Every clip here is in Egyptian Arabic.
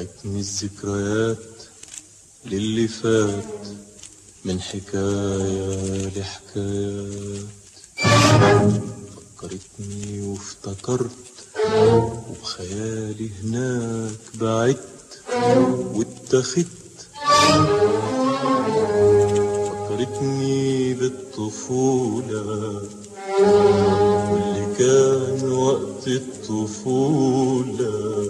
رجعتني الذكريات للي فات من حكاية لحكايات فكرتني وافتكرت وبخيالي هناك بعدت واتخذت فكرتني بالطفولة واللي كان وقت الطفولة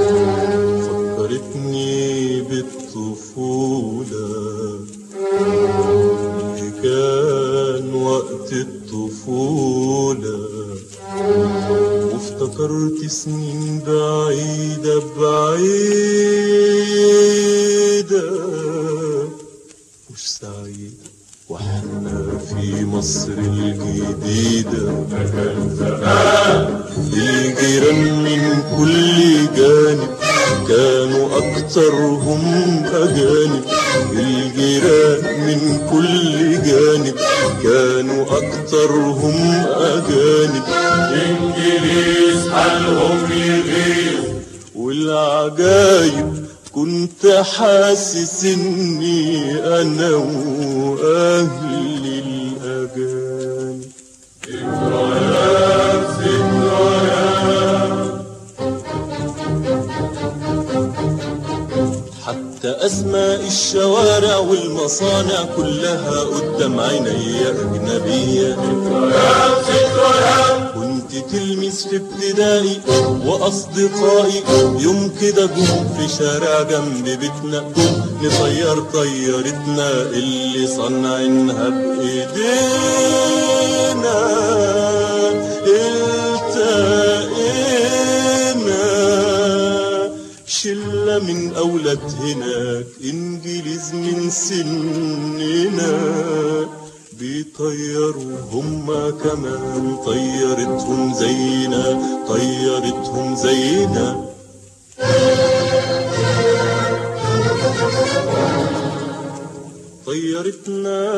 فكرتني بالطفولة اللي كان وقت الطفولة وافتكرت سنين بعيدة بعيدة مش سعيدة واحنا في مصر الجديدة الجيران من كل جانب كانوا أكترهم أجانب الجيران من كل جانب كانوا أكترهم أجانب إنجليز حالهم يغيظ والعجايب كنت حاسس اني انا واهلي الاجانب ذكريات ذكريات حتى اسماء الشوارع والمصانع كلها قدام عيني اجنبيه ذكريات ذكريات كنت تلميذ في ابتدائي واصدقائي يوم كده جم في شارع جنب بيتنا جم نطير طيارتنا اللي صنعنها بايدينا التقينا شلة من أولاد هناك إنجليز من سننا بيطيروا هما كمان طيرتهم زينا طيرتهم زينا طيرتنا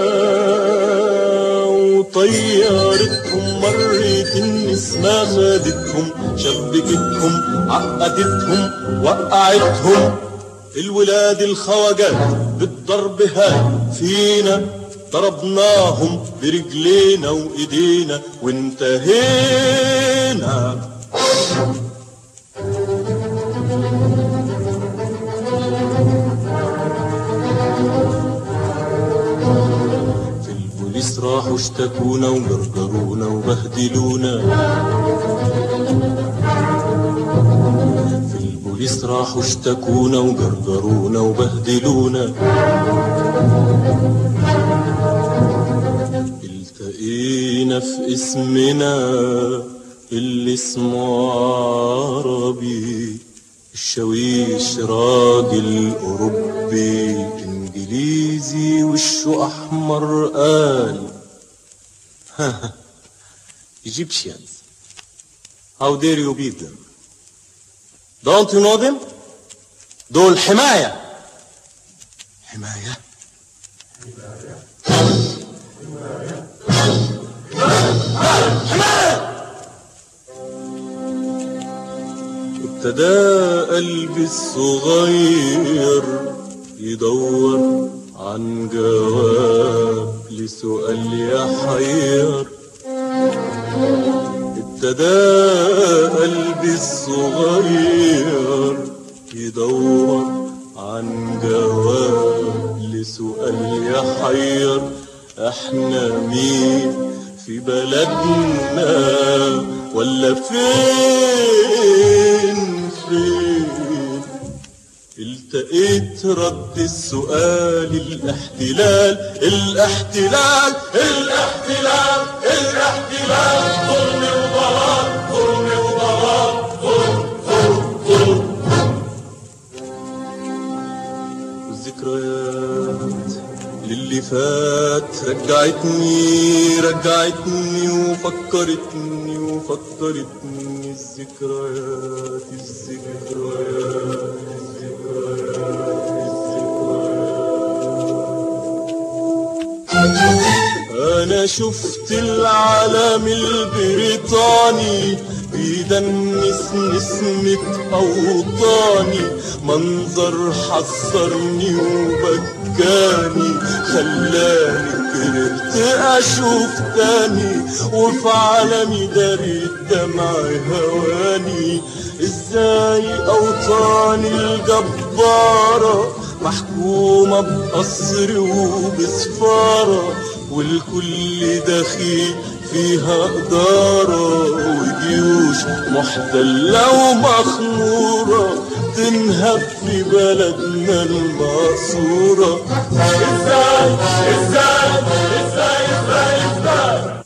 وطيرتهم مرت النسمة خدتهم شبكتهم عقدتهم وقعتهم الولاد الخواجات بالضرب هاي فينا ضربناهم برجلينا وايدينا وانتهينا في البوليس راحوا اشتكونا وجرجرونا وبهدلونا في البوليس راحوا اشتكونا وجرجرونا وبهدلونا التقينا في اسمنا اللي اسمه عربي الشويش راجل أوروبي إنجليزي وشه أحمر قال Egyptians How dare you beat them Don't you know them دول حماية حماية ابتدى قلبي الصغير يدور عن جواب لسؤال يحير ابتدى قلبي الصغير يدور عن جواب لسؤال يحير احنا مين في بلدنا ولا فين فين التقيت رد السؤال الاحتلال الاحتلال الاحتلال الاحتلال ظلم وضلال ظلم وضلال ظلم ظلم ظلم والذكريات للي فات رجعتني رجعتني وفكرتني وفكرتني الذكريات الذكريات الذكريات الذكريات أنا شفت العالم البريطاني بيدنس نسمة أوطاني منظر حصرني وبكاني خلاني كرهت أشوف تاني وفي عالمي داري الدمع هواني ازاي أوطاني الجبارة محكومة بقصر وبسفارة والكل دخيل فيها إدارة وجيوش محتلة ومخمورة تنهب في بلدنا المقصورة ازاي ازاي ازاي ازاي ازاي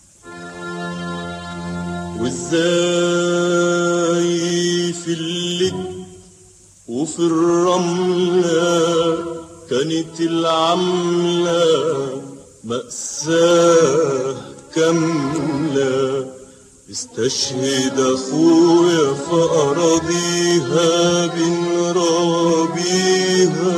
وازاي في اللد وفي الرملة كانت العملة مأساة كاملة استشهد اخويا في اراضيها بنرابيها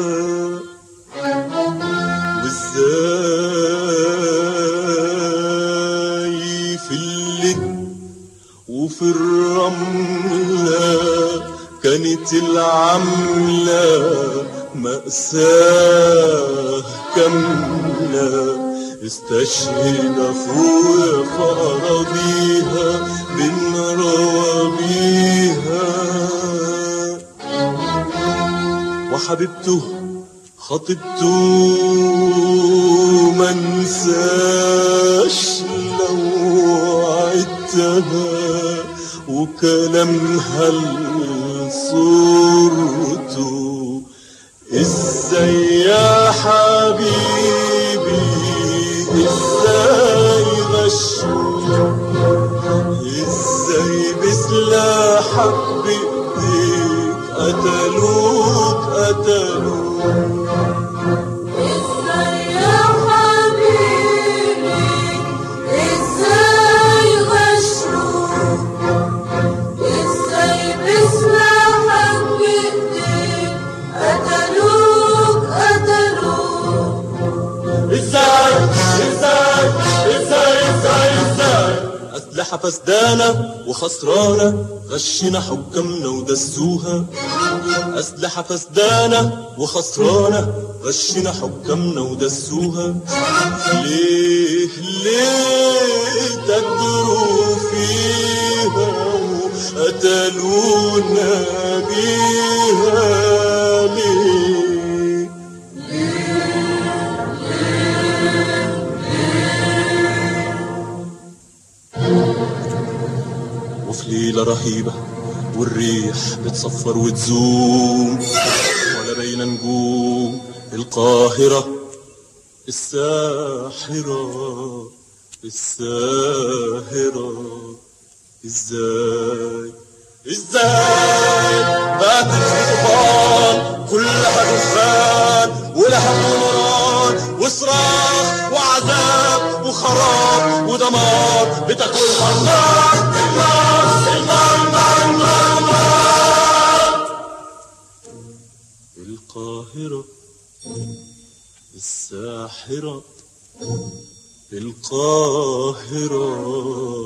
وازاي في اللد وفي الرملة كانت العملة مأساة كاملة استشهد اخويا في اراضيها بنرابيها وحبيبته خطيبته منساش لو عدتها وكلامها لصورته ازاي يا حبيبي ازاي غشوك ازاي بسلاحك بايديك قتلوك قتلوك ازاي يا حبيبي ازاي غشوك ازاي بسلاحك بايديك قتلوك قتلوك ازاي ازاي ازاي ازاي ازاي أسلحة فسدانة وخسرانة غشنا حكامنا ودسوها أسلحة فسدانة وخسرانة غشنا حكامنا ودسوها ليه ليه تجروا فيها وقتلونا بيها ليه وفي ليلة رهيبة والريح بتصفر وتزوم ولا بين نجوم القاهرة الساحرة الساهرة ازاي ازاي باتت في طوفان كلها دخان ولهب ونار وصراخ وعذاب وخراب ودمار بتاكلها النار النار النار النار النار النار القاهرة الساحرة القاهرة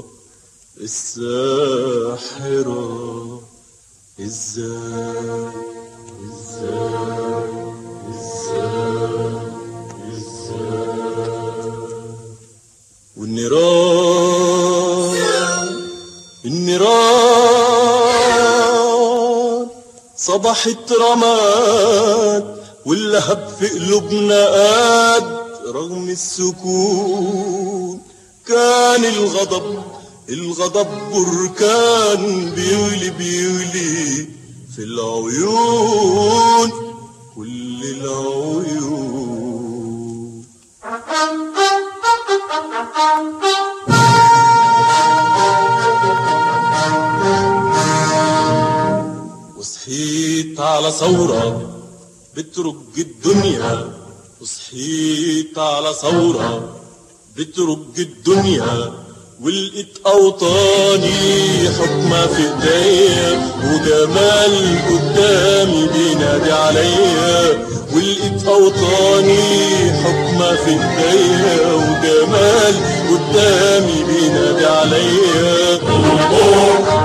الساحرة ازاي ازاي ازاي ازاي والنيران النيران صبحت رماد واللهب في قلوبنا قاد رغم السكون كان الغضب الغضب بركان بيولي بيولي في العيون كل العيون وصحيت على ثورة بترج الدنيا وصحيت على ثورة بترج الدنيا ولقيت أوطاني حكمة في ايديا وجمال قدامي بينادي عليا ولقيت أوطاني حكمة في ايديا وجمال قدامي بينادي عليا قوم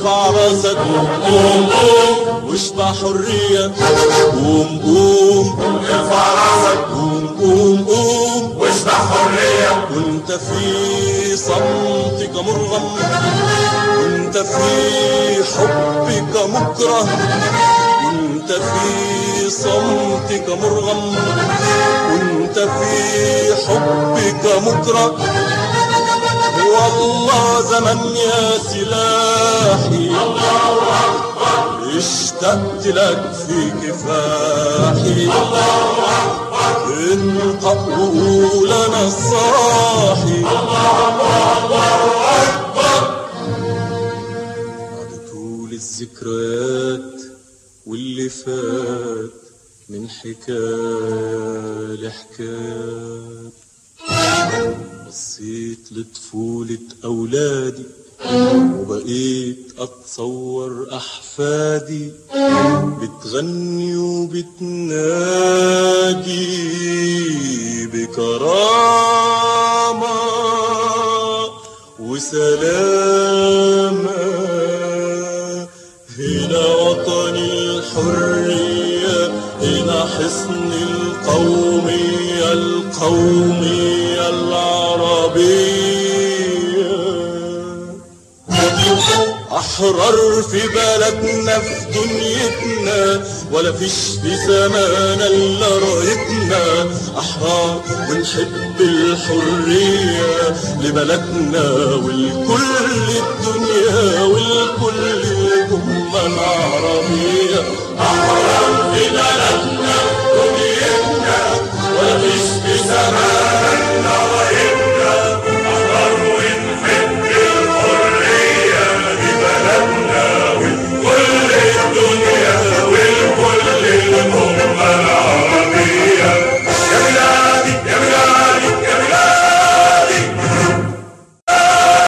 ارفع راسك قوم قوم واشبع حرية قوم قوم ارفع راسك قوم قوم قوم واشبع حرية كنت في صمتك مرغم كنت في حبك مكره كنت في صمتك مرغم كنت في حبك مكره والله زمن يا سلاحي الله أكبر اشتقت لك في كفاحي الله أكبر انطق وقول أنا الصاحي بعد طول الذكريات واللي فات من حكاية لحكاية بصيت لطفولة أولادي وبقيت أتصور أحفادي بتغني وبتنادي بكرامة وسلامة هنا وطن الحرية هنا حصن القومية القومية العربية أحرر في بلدنا في دنيتنا ولا فيش في زمانا إلا رايتنا أحرار ونحب الحرية لبلدنا ولكل الدنيا ولكل الأمة العربية أحرار